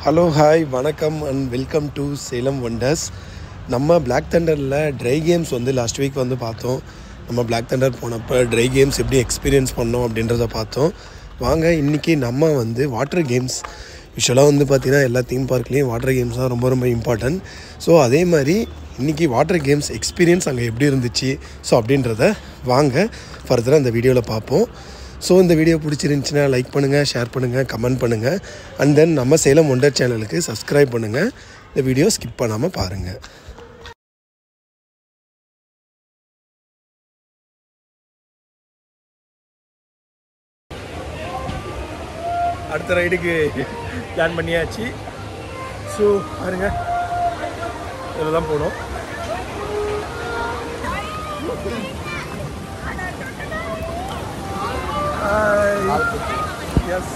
hello hi வணக்கம் and welcome to Salem Wonders நம்ம Black தண்டரில் ட்ரை கேம்ஸ் வந்து லாஸ்ட் வீக் வந்து பார்த்தோம் நம்ம பிளாக் தண்டர் போனப்போ ட்ரை கேம்ஸ் எப்படி எக்ஸ்பீரியன்ஸ் பண்ணோம் அப்படின்றத பார்த்தோம் வாங்க இன்றைக்கி நம்ம வந்து வாட்டர் கேம்ஸ் யூஸ்வலாக வந்து பார்த்திங்கன்னா எல்லா தீம் பார்க்லேயும் வாட்டர் கேம்ஸ் தான் ரொம்ப ரொம்ப இம்பார்ட்டன்ட் ஸோ அதே மாதிரி இன்றைக்கி வாட்டர் கேம்ஸ் எக்ஸ்பீரியன்ஸ் அங்கே எப்படி இருந்துச்சு ஸோ அப்படின்றத வாங்க ஃபர்தராக இந்த வீடியோவில் பார்ப்போம் ஸோ இந்த வீடியோ பிடிச்சிருந்துச்சின்னா லைக் பண்ணுங்கள் ஷேர் பண்ணுங்கள் கமெண்ட் பண்ணுங்கள் அண்ட் தென் நம்ம சேலம் ஒண்டர் சேனலுக்கு சப்ஸ்கிரைப் பண்ணுங்கள் இந்த வீடியோ ஸ்கிப் பண்ணாமல் பாருங்கள் அடுத்த ரைடுக்கு பிளான் பண்ணியாச்சு ஸோ பாருங்க இதில் தான் போகணும் எஸ்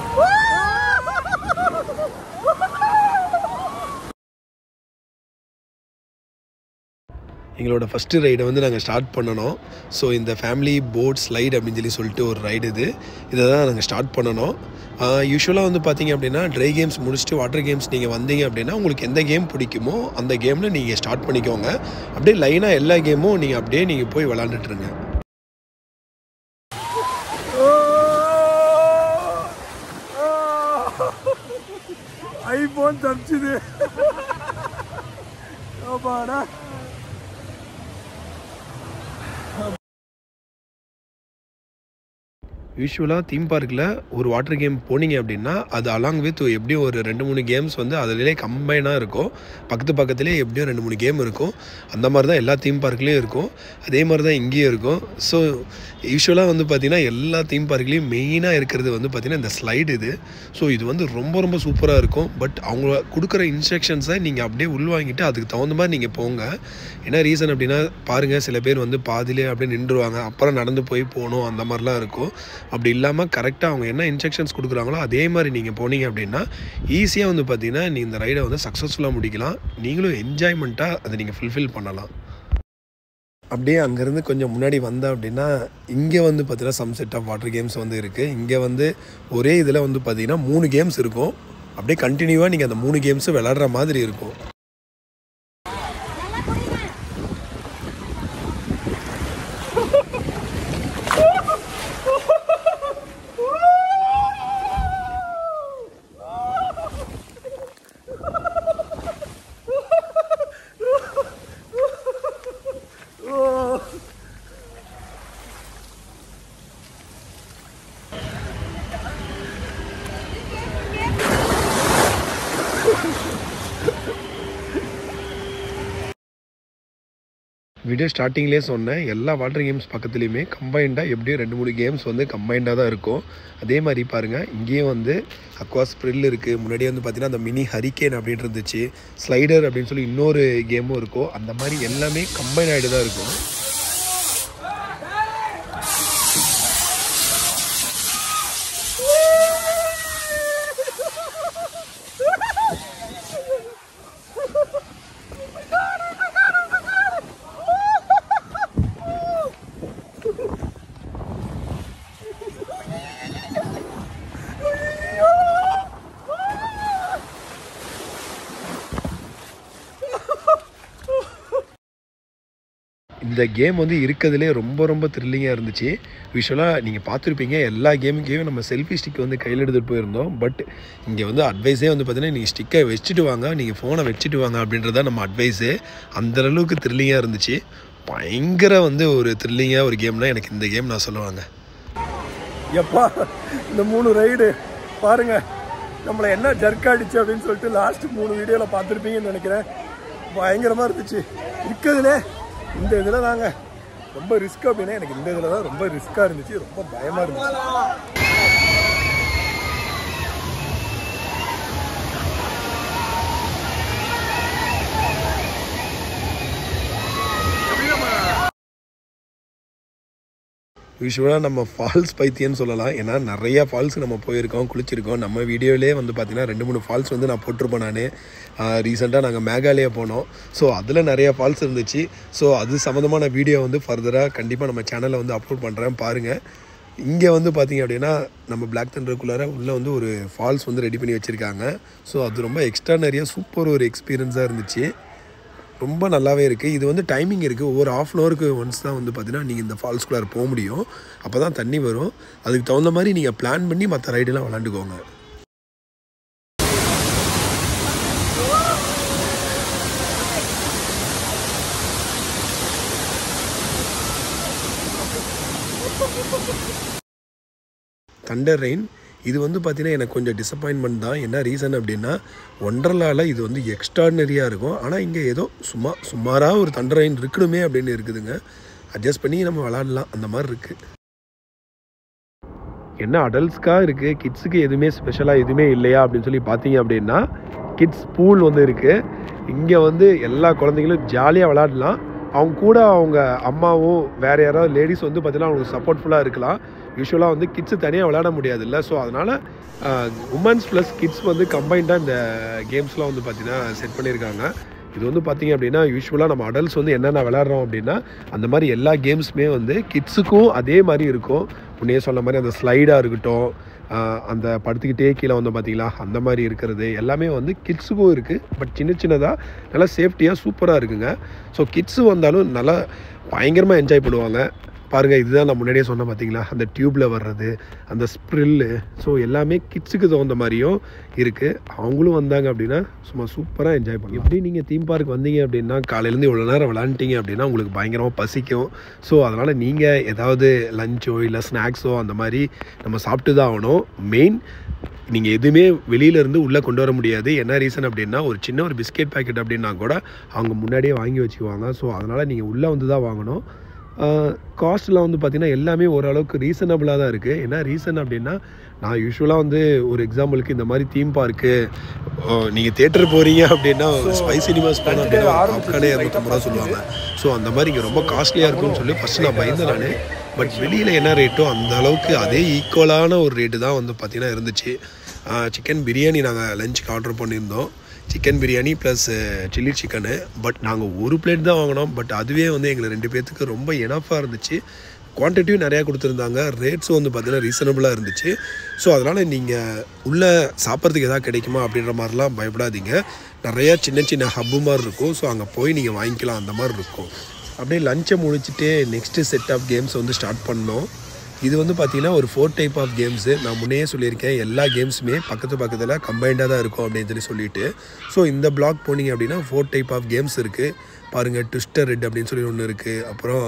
எங்களோட ஃபஸ்ட்டு ரைடை வந்து நாங்கள் ஸ்டார்ட் பண்ணணும் ஸோ இந்த ஃபேமிலி போட் ஸ்லைட் அப்படின்னு சொல்லி சொல்லிட்டு ஒரு ரைடு இது இதை தான் நாங்கள் ஸ்டார்ட் பண்ணணும் யூஸ்வலாக வந்து பார்த்தீங்க அப்படின்னா ட்ரை கேம்ஸ் முடிச்சுட்டு வாட்டர் கேம்ஸ் நீங்கள் வந்தீங்க அப்படின்னா உங்களுக்கு எந்த கேம் பிடிக்குமோ அந்த கேமில் நீங்கள் ஸ்டார்ட் பண்ணிக்கோங்க அப்படியே லைனாக எல்லா கேமும் நீங்கள் அப்படியே நீங்கள் போய் விளாண்டுட்டுருங்க ஐபோன் தப்பிச்சுது ஆமாடா யூஸ்வலாக தீம் பார்க்கில் ஒரு வாட்டர் கேம் போனீங்க அப்படின்னா அது அலாங் வித் எப்படியும் ஒரு ரெண்டு மூணு கேம்ஸ் வந்து அதிலே கம்பைனாக இருக்கும் பக்கத்து பக்கத்துலேயே எப்படியும் ரெண்டு மூணு கேம் இருக்கும் அந்த மாதிரி தான் எல்லா தீம் பார்க்லேயும் இருக்கும் அதே மாதிரி தான் இங்கேயும் இருக்கும் ஸோ யூஸ்வலாக வந்து பார்த்திங்கன்னா எல்லா தீம் பார்க்லேயும் மெயினாக இருக்கிறது வந்து பார்த்திங்கன்னா இந்த ஸ்லைடு இது ஸோ இது வந்து ரொம்ப ரொம்ப சூப்பராக இருக்கும் பட் அவங்க கொடுக்குற இன்ஸ்ட்ரக்ஷன்ஸை நீங்கள் அப்படியே உள்வாங்கிட்டு அதுக்கு தகுந்த மாதிரி நீங்கள் போங்க என்ன ரீசன் அப்படின்னா பாருங்கள் சில பேர் வந்து பாதிலே அப்படியே நின்றுவாங்க அப்புறம் நடந்து போய் போகணும் அந்த மாதிரிலாம் இருக்கும் அப்படி இல்லாமல் கரெக்டாக அவங்க என்ன இன்ஸ்ட்ரக்ஷன்ஸ் கொடுக்குறாங்களோ அதே மாதிரி நீங்கள் போனீங்க அப்படின்னா ஈஸியாக வந்து பார்த்தீங்கன்னா நீ இந்த ரைடை வந்து சக்ஸஸ்ஃபுல்லாக முடிக்கலாம் நீங்களும் என்ஜாய்மெண்ட்டாக அதை நீங்கள் ஃபுல்ஃபில் பண்ணலாம் அப்படியே அங்கேருந்து கொஞ்சம் முன்னாடி வந்தேன் அப்படின்னா இங்கே வந்து பார்த்தீங்கன்னா some set of water games வந்து இருக்குது இங்கே வந்து ஒரே இதில் வந்து பார்த்தீங்கன்னா மூணு கேம்ஸ் இருக்கும் அப்படியே கண்டினியூவாக நீங்கள் அந்த மூணு கேம்ஸும் விளாட்ற மாதிரி இருக்கும் வீடியோ ஸ்டார்டிங்லேயே சொன்னேன் எல்லா வாட்டர் கேம்ஸ் பக்கத்துலேயுமே கம்பைண்டாக எப்படியும் ரெண்டு மூணு கேம்ஸ் வந்து கம்பைண்டாக தான் இருக்கும் அதே மாதிரி பாருங்கள் இங்கேயும் வந்து அக்வா ஸ்ப்ரில் இருக்குது முன்னாடியே வந்து பார்த்திங்கன்னா அந்த மினி ஹரிக்கேன் அப்படின்ட்டு இருந்துச்சு ஸ்லைடர் அப்படின்னு சொல்லி இன்னொரு கேமும் இருக்கும் அந்த மாதிரி எல்லாமே கம்பைன் ஆகிட்டு தான் இருக்கும் இந்த கேம் வந்து இருக்கிறதுலே ரொம்ப ரொம்ப த்ரில்லிங்காக இருந்துச்சு யூஸ்வலாக நீங்கள் பார்த்துருப்பீங்க எல்லா கேமுக்கையும் நம்ம செல்ஃபி ஸ்டிக் வந்து கையில் எடுத்துகிட்டு போயிருந்தோம் பட் இங்கே வந்து அட்வைஸே வந்து பார்த்தீங்கன்னா நீங்கள் ஸ்டிக்கை வச்சுட்டு வாங்க நீங்கள் ஃபோனை வச்சுட்டு வாங்க அப்படின்றது தான் நம்ம அட்வைஸு அந்த அளவுக்கு த்ரில்லிங்காக இருந்துச்சு பயங்கர வந்து ஒரு த்ரில்லிங்காக ஒரு கேம்னா எனக்கு இந்த கேம் நான் சொல்லுவாங்க எப்பா இந்த மூணு ரைடு பாருங்க நம்மளை என்ன ஜர்க் அடிச்சு அப்படின்னு சொல்லிட்டு லாஸ்ட் மூணு வீடியோவில் பார்த்துருப்பீங்கன்னு நினைக்கிறேன் பயங்கரமாக இருந்துச்சு இருக்கிறதுலே இந்த இதில் தாங்க ரொம்ப ரிஸ்க் அப்படின்னா எனக்கு இந்த இதில் தான் ரொம்ப ரிஸ்க்காக இருந்துச்சு ரொம்ப பயமாக இருந்துச்சு யூஸ்வலாக நம்ம ஃபால்ஸ் பைத்தியம்னு சொல்லலாம் ஏன்னா நிறையா ஃபால்ஸ் நம்ம போயிருக்கோம் குளிச்சிருக்கோம் நம்ம வீடியோவிலே வந்து பார்த்திங்கன்னா ரெண்டு மூணு ஃபால்ஸ் வந்து நான் போட்டிருப்பேன் நான் ரீசெண்டாக நாங்கள் மேகாலயா போனோம் ஸோ அதில் நிறையா ஃபால்ஸ் இருந்துச்சு ஸோ அது சம்மந்தமான வீடியோ வந்து ஃபர்தராக கண்டிப்பாக நம்ம சேனலில் வந்து அப்லோட் பண்ணுறேன் பாருங்கள் இங்கே வந்து பார்த்தீங்க அப்படின்னா நம்ம பிளாக் தண்டருக்குள்ளார உள்ளே வந்து ஒரு ஃபால்ஸ் வந்து ரெடி பண்ணி வச்சுருக்காங்க ஸோ அது ரொம்ப எக்ஸ்ட்ரானரியாக சூப்பர் ஒரு எக்ஸ்பீரியன்ஸாக இருந்துச்சு ரொம்ப நல்லாவே இருக்குது இது வந்து டைமிங் இருக்குது ஒவ்வொரு ஆஃப் அன் ஹவருக்கு ஒன்ஸ் தான் வந்து பார்த்தீங்கன்னா நீங்கள் இந்த ஃபால்ஸ்குள்ளார போக முடியும் அப்போ தான் தண்ணி வரும் அதுக்கு தகுந்த மாதிரி நீங்கள் பிளான் பண்ணி மற்ற ரைடெல்லாம் விளாண்டுக்கோங்க தண்டர் ரெயின் இது வந்து பார்த்தீங்கன்னா எனக்கு கொஞ்சம் டிசப்பாயின்மெண்ட் தான் என்ன ரீசன் அப்படின்னா ஒண்டர்லாவில் இது வந்து எக்ஸ்ட்ராடினரியாக இருக்கும் ஆனால் இங்கே ஏதோ சும்மா சுமாராக ஒரு தண்டர் ரெயின் இருக்கணுமே அப்படின்னு இருக்குதுங்க அட்ஜஸ்ட் பண்ணி நம்ம விளாடலாம் அந்த மாதிரி இருக்குது என்ன அடல்ட்ஸ்க்காக இருக்குது கிட்ஸுக்கு எதுவுமே ஸ்பெஷலாக எதுவுமே இல்லையா அப்படின்னு சொல்லி பார்த்தீங்க அப்படின்னா கிட்ஸ் பூல் வந்து இருக்குது இங்கே வந்து எல்லா குழந்தைங்களும் ஜாலியாக விளாடலாம் அவங்க கூட அவங்க அம்மாவும் வேறு யாராவது லேடிஸ் வந்து பார்த்தீங்கன்னா அவங்களுக்கு சப்போர்ட்ஃபுல்லாக இருக்கலாம் யூஸ்வலாக வந்து கிட்ஸு தனியாக விளையாட முடியாதுல்ல ஸோ அதனால் உமன்ஸ் ப்ளஸ் கிட்ஸ் வந்து கம்பைண்டாக இந்த கேம்ஸ்லாம் வந்து பார்த்தீங்கன்னா செட் பண்ணியிருக்காங்க இது வந்து பார்த்தீங்க அப்படின்னா யூஸ்வலாக நம்ம அடல்ட்ஸ் வந்து என்னென்ன விளாட்றோம் அப்படின்னா அந்த மாதிரி எல்லா கேம்ஸுமே வந்து கிட்ஸுக்கும் அதே மாதிரி இருக்கும் முன்னே சொன்ன மாதிரி அந்த ஸ்லைடாக இருக்கட்டும் ஆஹ் அந்த படுத்துக்கிட்டே கீழே வந்தோம் பார்த்தீங்களா அந்த மாதிரி இருக்கிறது எல்லாமே வந்து கிட்ஸுக்கும் இருக்குது பட் சின்ன சின்னதாக நல்லா சேஃப்டியாக சூப்பராக இருக்குங்க ஸோ கிட்ஸு வந்தாலும் நல்லா பயங்கரமாக என்ஜாய் பண்ணுவாங்க பாருங்கள் இதுதான் நான் முன்னாடியே சொன்னேன் பார்த்தீங்களா அந்த டியூப்பில் வர்றது அந்த ஸ்ப்ரில்லு ஸோ எல்லாமே கிட்ஸுக்கு தகுந்த மாதிரியும் இருக்குது அவங்களும் வந்தாங்க அப்படின்னா சும்மா சூப்பராக என்ஜாய் பண்ணலாம் எப்படி நீங்கள் தீம் பார்க் வந்தீங்க அப்படின்னா காலையிலேருந்து இவ்வளோ நேரம் விளாண்டுட்டீங்க அப்படின்னா உங்களுக்கு பயங்கரமாக பசிக்கும் ஸோ அதனால் நீங்கள் ஏதாவது லஞ்சோ இல்லை ஸ்நாக்ஸோ அந்த மாதிரி நம்ம சாப்பிட்டு தான் ஆகணும் மெயின் நீங்கள் எதுவுமே வெளியிலேருந்து உள்ளே கொண்டு வர முடியாது என்ன ரீசன் அப்படின்னா ஒரு சின்ன ஒரு பிஸ்கெட் பாக்கெட் அப்படின்னா கூட அவங்க முன்னாடியே வாங்கி வச்சுக்குவாங்க ஸோ அதனால் நீங்கள் உள்ளே வந்து தான் வாங்கணும் காஸ்ட்லாம் வந்து பார்த்திங்கன்னா எல்லாமே ஓரளவுக்கு ரீசனபிளாக தான் இருக்குது என்ன ரீசன் அப்படின்னா நான் யூஸ்வலாக வந்து ஒரு எக்ஸாம்பிளுக்கு இந்த மாதிரி தீம் பார்க்கு நீங்கள் தேட்டர் போகிறீங்க அப்படின்னா ஸ்பை சினிமாஸ் போனோம் அப்படின்னா பாப்கார்னே இரநூத்தம்பது ரூபா சொல்லுவாங்க ஸோ அந்த மாதிரி இங்கே ரொம்ப காஸ்ட்லியாக இருக்கும்னு சொல்லி ஃபஸ்ட்டு நான் பயந்தேன் நான் பட் வெளியில் என்ன ரேட்டோ அந்த அளவுக்கு அதே ஈக்குவலான ஒரு ரேட்டு தான் வந்து பார்த்திங்கன்னா இருந்துச்சு சிக்கன் பிரியாணி நாங்கள் லஞ்சுக்கு ஆர்டர் பண்ணியிருந்தோம் chicken biryani plus chilli chicken but நாங்கள் ஒரு பிளேட் தான் வாங்கினோம் பட் அதுவே வந்து எங்களுக்கு ரெண்டு பேர்த்துக்கு ரொம்ப எனஃபாக இருந்துச்சு குவான்டிட்டியும் நிறையா கொடுத்துருந்தாங்க ரேட்ஸும் வந்து பார்த்திங்கன்னா ரீசனபிளாக இருந்துச்சு ஸோ அதனால் நீங்கள் உள்ளே சாப்பிட்றதுக்கு எதாவது கிடைக்குமா அப்படின்ற மாதிரிலாம் பயப்படாதீங்க நிறையா சின்ன சின்ன ஹப்பு மாதிரி இருக்கும் ஸோ அங்கே போய் நீங்கள் வாங்கிக்கலாம் அந்த மாதிரி இருக்கும் அப்படியே லஞ்சை முடிச்சுட்டு நெக்ஸ்ட்டு செட் ஆஃப் கேம்ஸ் வந்து ஸ்டார்ட் பண்ணோம் இது வந்து பார்த்தீங்கன்னா ஒரு ஃபோர் டைப் ஆஃப் கேம்ஸு நான் முன்னையே சொல்லியிருக்கேன் எல்லா கேம்ஸுமே பக்கத்து பக்கத்தில் கம்பைண்டாக தான் இருக்கும் அப்படின்னு சொல்லி சொல்லிட்டு ஸோ இந்த பிளாக் போனீங்க அப்படின்னா ஃபோர் டைப் ஆஃப் கேம்ஸ் இருக்குது பாருங்கள் ட்விஸ்டர் ரெட் அப்படின்னு சொல்லி ஒன்று இருக்குது அப்புறம்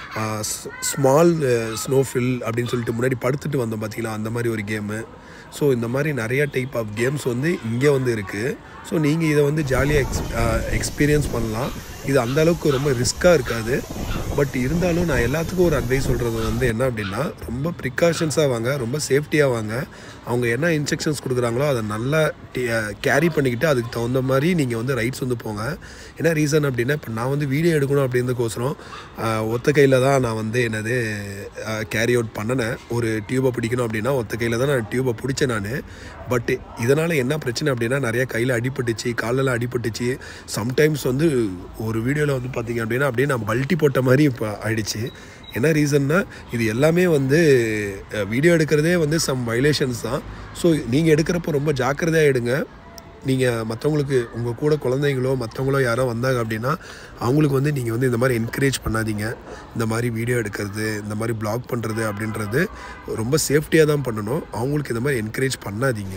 ஸ்மால் ஸ்னோஃபில் அப்படின்னு சொல்லிட்டு முன்னாடி படுத்துட்டு வந்தோம் பார்த்தீங்களா அந்த மாதிரி ஒரு கேமு ஸோ இந்த மாதிரி நிறையா டைப் ஆஃப் கேம்ஸ் வந்து இங்கே வந்து இருக்குது ஸோ நீங்கள் இதை வந்து ஜாலியாக எக்ஸ் எக்ஸ்பீரியன்ஸ் பண்ணலாம் இது அந்த அளவுக்கு ரொம்ப ரிஸ்க்காக இருக்காது பட் இருந்தாலும் நான் எல்லாத்துக்கும் ஒரு அட்வைஸ் சொல்கிறது வந்து என்ன அப்படின்னா ரொம்ப ப்ரிகாஷன்ஸாக வாங்க ரொம்ப சேஃப்டியாக வாங்க அவங்க என்ன இன்ஸ்ட்ரக்ஷன்ஸ் கொடுக்குறாங்களோ அதை நல்லா கேரி பண்ணிக்கிட்டு அதுக்கு தகுந்த மாதிரி நீங்கள் வந்து ரைட்ஸ் வந்து போங்க என்ன ரீசன் அப்படின்னா இப்போ நான் வந்து வீடியோ எடுக்கணும் அப்படின்றதுக்கோசரம் ஆஹ், ஒத்த கையில் தான் நான் வந்து என்னது கேரி அவுட் பண்ணினேன் ஒரு டியூபை பிடிக்கணும் அப்படின்னா ஒத்த கையில் தான் நான் டியூபை பிடிச்சேன் நான் பட் இதனால் என்ன பிரச்சனை அப்படின்னா நிறைய கையில் அடிபட்டுச்சு காலெல்லாம் அடிபட்டுச்சு சம்டைம்ஸ் வந்து ஒரு வீடியோவில் வந்து பார்த்தீங்க அப்படின்னா அப்படியே நான் பல்ட்டி போட்ட மாதிரி இப்போ ஆயிடுச்சு என்ன ரீசன்னா இது எல்லாமே வந்து வீடியோ எடுக்கிறதே வந்து சம் வைலேஷன்ஸ் தான் ஸோ நீங்கள் எடுக்கிறப்போ ரொம்ப ஜாக்கிரதையாக எடுங்க நீங்கள் மற்றவங்களுக்கு உங்கள் கூட குழந்தைங்களோ மற்றவங்களோ யாரோ வந்தாங்க அப்படின்னா அவங்களுக்கு வந்து நீங்கள் வந்து இந்த மாதிரி என்கரேஜ் பண்ணாதீங்க இந்த மாதிரி வீடியோ எடுக்கிறது இந்த மாதிரி ப்ளாக் பண்ணுறது அப்படின்றது ரொம்ப சேஃப்டியாக தான் பண்ணணும் அவங்களுக்கு இந்த மாதிரி என்கரேஜ் பண்ணாதீங்க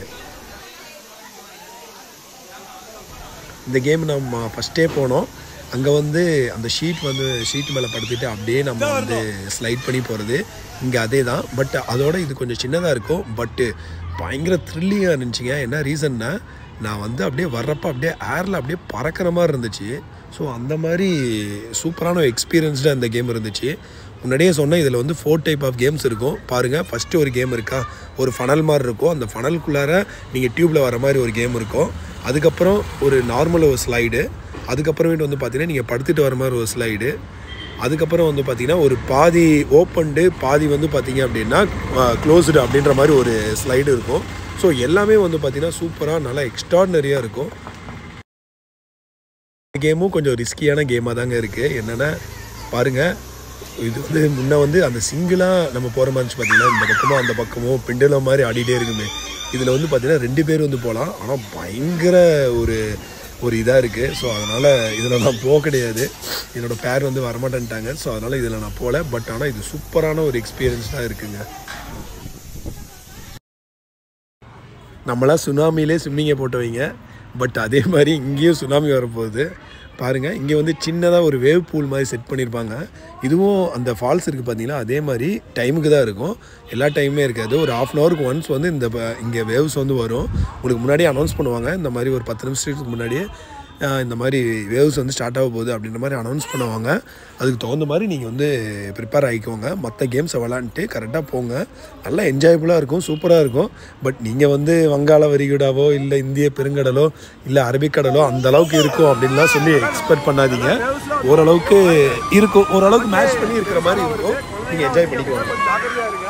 இந்த கேம் நம்ம ஃபஸ்ட்டே போனோம் அங்கே வந்து அந்த ஷீட் வந்து ஷீட் மேலே படுத்துட்டு அப்படியே நம்ம வந்து ஸ்லைட் பண்ணி போகிறது இங்கே அதே தான் பட் அதோட இது கொஞ்சம் சின்னதாக இருக்கும் பட்டு பயங்கர த்ரில்லிங்காக இருந்துச்சுங்க என்ன ரீசன்னா நான் வந்து அப்படியே வர்றப்ப அப்படியே ஏரில் அப்படியே பறக்கிற மாதிரி இருந்துச்சு ஸோ அந்த மாதிரி சூப்பரான எக்ஸ்பீரியன்ஸ்டாக இந்த கேம் இருந்துச்சு முன்னாடியே சொன்னேன் இதில் வந்து ஃபோர் டைப் ஆஃப் கேம்ஸ் இருக்கும் பாருங்கள் ஃபஸ்ட்டு ஒரு கேம் இருக்கா ஒரு ஃபனல் மாதிரி இருக்கும் அந்த ஃபனலுக்குள்ளார நீங்கள் டியூப்பில் வர மாதிரி ஒரு கேம் இருக்கும் அதுக்கப்புறம் ஒரு நார்மல் ஒரு ஸ்லைடு அதுக்கப்புறமேட்டு வந்து பார்த்தீங்கன்னா நீங்கள் படுத்துட்டு வர மாதிரி ஒரு ஸ்லைடு அதுக்கப்புறம் வந்து பார்த்தீங்கன்னா ஒரு பாதி ஓப்பன்டு பாதி வந்து பார்த்தீங்க அப்படின்னா க்ளோஸ்டு அப்படின்ற மாதிரி ஒரு ஸ்லைடு இருக்கும் ஸோ எல்லாமே வந்து பார்த்தீங்கன்னா சூப்பராக நல்லா எக்ஸ்ட்ராடனரியாக இருக்கும் கேமும் கொஞ்சம் ரிஸ்கியான கேமாக தாங்க இருக்குது என்னென்னா பாருங்கள் இது வந்து முன்ன வந்து அந்த சிங்கிளாக நம்ம போகிற மாதிரி இருந்துச்சு பார்த்தீங்கன்னா இந்த பக்கமோ அந்த பக்கமோ பெண்டலம் மாதிரி ஆடிட்டே இருக்குமே இதில் வந்து பார்த்தீங்கன்னா ரெண்டு பேர் வந்து போகலாம் ஆனால் பயங்கர ஒரு ஒரு இதாக இருக்குது ஸோ அதனால் இதில் நான் போக கிடையாது என்னோடய பேர் வந்து வரமாட்டேன்ட்டாங்க ஸோ அதனால் இதில் நான் போகல பட் ஆனால் இது சூப்பரான ஒரு எக்ஸ்பீரியன்ஸ் தான் இருக்குங்க நம்மளாம் சுனாமிலே ஸ்விம்மிங்கை போட்டவங்க பட் அதே மாதிரி இங்கேயும் சுனாமி வரப்போகுது பாருங்கள் இங்கே வந்து சின்னதாக ஒரு வேவ் பூல் மாதிரி செட் பண்ணியிருப்பாங்க இதுவும் அந்த ஃபால்ஸ் இருக்குது பார்த்தீங்கன்னா அதே மாதிரி டைமுக்கு தான் இருக்கும் எல்லா டைமுமே இருக்காது ஒரு ஆஃப் அன் ஹவருக்கு ஒன்ஸ் வந்து இந்த ப- இங்கே வேவ்ஸ் வந்து வரும் உங்களுக்கு முன்னாடியே அனௌன்ஸ் பண்ணுவாங்க இந்த மாதிரி ஒரு பத்து நிமிஷத்துக்கு முன்னாடியே ஆஹ், இந்த மாதிரி வேவ்ஸ் வந்து ஸ்டார்ட் ஆக போகுது அப்படின்ற மாதிரி அனௌன்ஸ் பண்ணுவாங்க அதுக்கு தகுந்த மாதிரி நீங்கள் வந்து ப்ரிப்பேர் ஆகிக்கோங்க மற்ற கேம்ஸை விளாண்டுட்டு கரெக்டாக போங்க நல்லா என்ஜாயபுளாக இருக்கும் சூப்பராக இருக்கும் பட் நீங்கள் வந்து வங்காள விரிகுடாவோ இல்லை இந்திய பெருங்கடலோ இல்லை அரபிக்கடலோ அந்த அளவுக்கு இருக்கும் அப்படின்லாம் சொல்லி எக்ஸ்பெக்ட் பண்ணாதீங்க ஓரளவுக்கு இருக்கும் ஓரளவுக்கு மேட்ச் பண்ணி இருக்கிற மாதிரி இருக்கும் நீங்கள் என்ஜாய் பண்ணிக்கோங்க ஜாக்கிரதையா இருங்க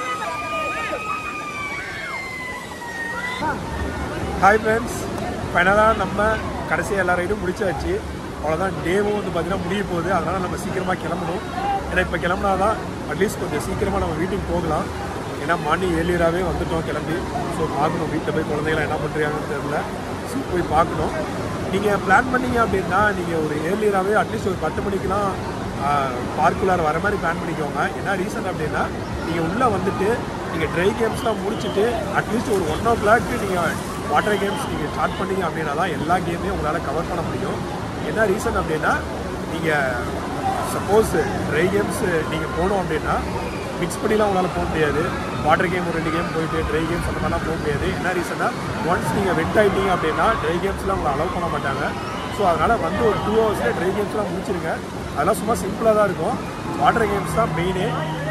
ஹாய் ஃப்ரெண்ட்ஸ் ஃபைனலாக நம்ம கடைசியாக எல்லா ரைடும் முடிச்சாச்சு அவ்வளோதான் டேவும் வந்து பார்த்தீங்கன்னா முடிய போகுது அதனால் நம்ம சீக்கிரமாக கிளம்பணும் ஏன்னா இப்போ கிளம்புனா தான் அட்லீஸ்ட் கொஞ்சம் சீக்கிரமாக நம்ம வீட்டுக்கு போகலாம் ஏன்னா மார்னிங் ஏர்லியராகவே வந்துட்டோம் கிளம்பி ஸோ பார்க்கணும் வீட்டில் போய் குழந்தைகளை என்ன பண்ணுறாங்கன்னு தெரியல ஸோ போய் பார்க்கணும் நீங்கள் பிளான் பண்ணீங்க அப்படின்னா நீங்கள் ஒரு ஏர்லியராகவே அட்லீஸ்ட் ஒரு பத்து மணிக்கெலாம் பார்க்குள்ளார வர மாதிரி பிளான் பண்ணிக்கோங்க என்ன ரீசன் அப்படின்னா நீங்கள் உள்ளே வந்துட்டு நீங்கள் ட்ரை கேம்ஸ்லாம் முடிச்சுட்டு அட்லீஸ்ட் ஒரு ஒன் ஓ கிளாக்கு நீங்கள் வாட்டர் கேம்ஸ் நீங்கள் ஸ்டார்ட் பண்ணீங்க அப்படின்னா தான் எல்லா கேமையும் உங்களால் கவர் பண்ண முடியும் என்ன ரீசன் அப்படின்னா நீங்கள் சப்போஸ் ட்ரை கேம்ஸ் நீங்கள் போனோம் அப்படின்னா மிக்ஸ் பண்ணிலாம் உங்களால் போக முடியாது வாட்டர் கேம் ஒரு ரெண்டு கேம் போயிட்டு ட்ரை கேம்ஸ் அந்த மாதிரிலாம் போக முடியாது என்ன ரீசன்னா ஒன்ஸ் நீங்கள் வெட் ஆகிட்டீங்க அப்படின்னா ட்ரை கேம்ஸ்லாம் உங்களை அலோவ் பண்ண மாட்டாங்க ஸோ அதனால் வந்து ஒரு டூ ஹவர்ஸில் ட்ரை கேம்ஸ்லாம் முடிச்சிருங்க அதெல்லாம் சும்மா சிம்பிளாக தான் இருக்கும் வாட்டர் கேம்ஸ் தான் மெயினே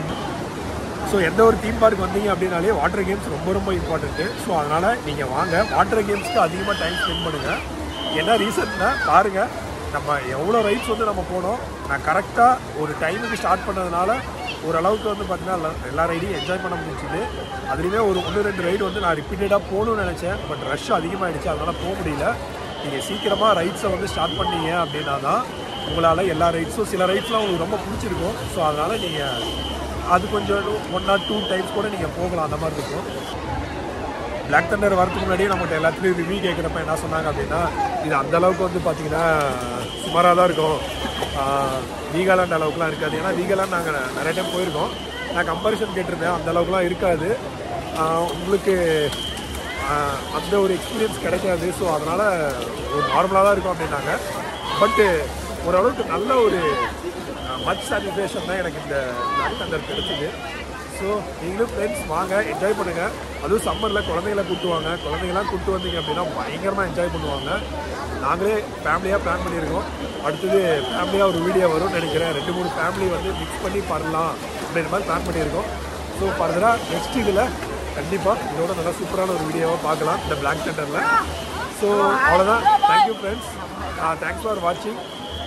ஸோ எந்த ஒரு தீம் பார்க் வந்தீங்க அப்படின்னாலே வாட்டர் கேம்ஸ் ரொம்ப ரொம்ப இம்பார்ட்டண்ட்டு ஸோ அதனால் நீங்கள் வாங்க வாட்டர் கேம்ஸ்க்கு அதிகமாக டைம் ஸ்பெண்ட் பண்ணுங்கள் என்ன ரீசன்னா பாருங்கள் நம்ம எவ்வளோ ரைட்ஸ் வந்து நம்ம போனோம் நான் கரெக்டாக ஒரு டைமுக்கு ஸ்டார்ட் பண்ணதுனால ஓரளவுக்கு வந்து பார்த்தீங்கன்னா எல்லா- எல்லா ரைடையும் என்ஜாய் பண்ண முடிஞ்சுது அதுலேயுமே ஒரு ஒன்று ரெண்டு ரைடு வந்து நான் ரிப்பீட்டடாக போகணும்னு நினச்சேன் பட் ரஷ் அதிகமாகிடுச்சு அதனால் போக முடியல நீங்கள் சீக்கிரமாக ரைட்ஸை வந்து ஸ்டார்ட் பண்ணீங்க அப்படின்னா தான் உங்களால் எல்லா ரைட்ஸும் சில ரைட்ஸ்லாம் உங்களுக்கு ரொம்ப பிடிச்சிருக்கும் ஸோ அதனால் நீங்கள் அது கொஞ்சம் ஒன் ஆர் டூ டைம்ஸ் கூட நீங்கள் போகலாம் அந்த மாதிரி இருக்கும் பிளாக் தண்டர் வரதுக்கு முன்னாடியே நம்மகிட்ட எல்லாத்துலேயும் ரிவ்யூ கேட்குறப்ப என்ன சொன்னாங்க அப்படின்னா இது அந்த அளவுக்கு வந்து பார்த்தீங்கன்னா சுமாராக தான் இருக்கும் ஆஹ் வீகாலாண்ட் அளவுக்குலாம் இருக்காது ஏன்னா வீகாலாண்ட் நாங்கள் நிறைய டைம் போயிருக்கோம் நான் கம்பேரிசன் கேட்டிருந்தேன் அந்த அளவுக்குலாம் இருக்காது ஆஹ் உங்களுக்கு ஆஹ் அந்த ஒரு எக்ஸ்பீரியன்ஸ் கிடைக்காது ஸோ அதனால் ஒரு நார்மலாக தான் இருக்கும் அப்படின்னாங்க பட்டு ஓரளவுக்கு நல்ல ஒரு மச் சாட்டிஸ்ஃபேக்ஷன் தான் எனக்கு இந்த பிளாக் தண்டர் கிடைச்சிது ஸோ நீங்களும் ஃப்ரெண்ட்ஸ் வாங்க என்ஜாய் பண்ணுங்கள் அதுவும் சம்மரில் குழந்தைகளை கூட்டு வாங்க குழந்தைங்களாம் கூட்டு வந்தீங்க அப்படின்னா பயங்கரமாக என்ஜாய் பண்ணுவாங்க நாங்களே ஃபேமிலியாக பிளான் பண்ணியிருக்கோம் அடுத்தது ஃபேமிலியாக ஒரு வீடியோ வரும்னு நினைக்கிறேன் ரெண்டு மூணு ஃபேமிலி வந்து மிக்ஸ் பண்ணி பண்ணலாம் அப்படின்ற மாதிரி பிளான் பண்ணியிருக்கோம் ஸோ ஃபர்தராக நெக்ஸ்ட் இதில் கண்டிப்பாக இதோட நல்லா சூப்பரான ஒரு வீடியோவை பார்க்கலாம் இந்த பிளாக் தண்டரில் ஸோ அவ்வளோதான் தேங்க்யூ ஃப்ரெண்ட்ஸ் தேங்க்ஸ் ஃபார் வாட்சிங்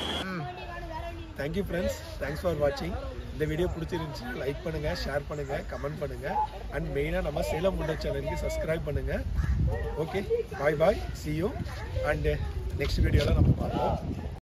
தேங்க்யூ ஃப்ரெண்ட்ஸ் தேங்க்ஸ் ஃபார் வாட்சிங் இந்த வீடியோ பிடிச்சிருந்துச்சு லைக் பண்ணுங்கள் ஷேர் பண்ணுங்கள் கமெண்ட் பண்ணுங்கள் அண்ட் மெயினாக நம்ம சேலம் முண்டை சேனலுக்கு சப்ஸ்கிரைப் பண்ணுங்கள் okay bye bye see you and next வீடியோவில் நம்ம பார்ப்போம்